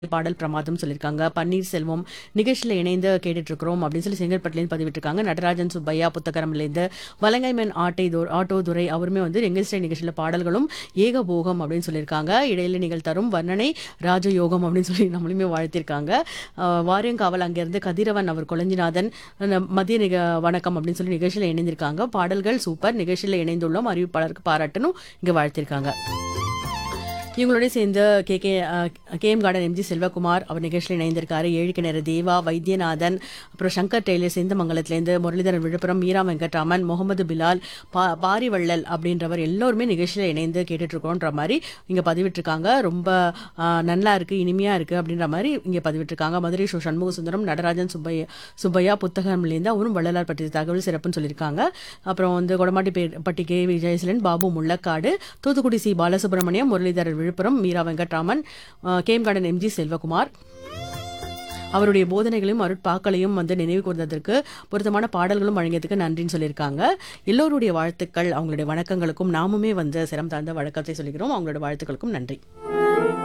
பாடல் பிரமாதம் சொல்லியிருக்காங்க பன்னீர்செல்வம் நிகழ்ச்சியில் இணைந்து கேட்டுட்டு இருக்கிறோம் அப்படின்னு சொல்லி செங்கல்பட்டுலேருந்து பதிவிட்டிருக்காங்க நடராஜன் சுப்பையா புத்தகரம்லேருந்து வலங்கைமன் ஆட்டை தோ ஆட்டோ துரை அவருமே வந்து எங்கல்ஸ்டே நிகழ்ச்சியில் பாடல்களும் ஏகபோகம் அப்படின்னு சொல்லியிருக்காங்க இடையில நீங்கள் தரும் வர்ணனை ராஜயோகம் அப்படின்னு சொல்லி நம்மளுமே வாழ்த்திருக்காங்க ஆஹ் வாரியங்காவல் அங்கேருந்து கதிரவன் அவர் கொளஞ்சிநாதன் அஹ் மதிய நிக வணக்கம் அப்படின்னு சொல்லி நிகழ்ச்சியில் இணைந்திருக்காங்க பாடல்கள் சூப்பர் நிகழ்ச்சியில் இணைந்துள்ளோம் அறிவிப்பாளருக்கு பாராட்டணும் இங்கே வாழ்த்திருக்காங்க இவங்களோட சேர்ந்து K K KM garden MG Selvakumar அவர் நிகழ்ச்சியில் இணைந்திருக்காரு ஏழு கிணறு தேவா வைத்தியநாதன் அப்புறம் சங்கர் டெய்லர் சேந்தமங்கலத்திலேருந்து முரளிதரன் விழுப்புரம் மீரா வெங்கட்ராமன் முகமது பிலால் பா பாரிவள்ளல் அப்படின்றவர் எல்லோருமே நிகழ்ச்சியில் இணைந்து கேட்டுட்டு இருக்கோன்ற மாதிரி இங்கே பதிவிட்டிருக்காங்க ரொம்ப ஆ, நல்லா இருக்கு இனிமையா இருக்கு அப்படின்ற மாதிரி இங்கே பதிவிட்டிருக்காங்க மதுரை ஷோ சண்முக சுந்தரம் நடராஜன் சுப்பையா சுப்பையா புத்தகம்லேருந்து அவரும் வள்ளலார் பற்றிய தகவல் சிறப்புன்னு சொல்லியிருக்காங்க அப்புறம் வந்து கொடமாட்டி பே பட்டி K Vijayasalan Babu Mullakkadu Thoothukudi C Balasubramaniam Muralidharar Villupuram Meera Venkatraman KM garden MG Selvakumar அவருடைய போதனைகளையும் அருட்பாக்களையும் வந்து நினைவு கூர்ந்ததற்கு பொருத்தமான பாடல்களும் வழங்கியதுக்கு நன்றின்னு சொல்லியிருக்காங்க எல்லோருடைய வாழ்த்துக்கள் அவங்களுடைய வணக்கங்களுக்கும் நாமுமே வந்து சிரம் தாழ்ந்த வழக்கத்தை சொல்லிக்கிறோம் அவங்களோட வாழ்த்துக்களுக்கும் நன்றி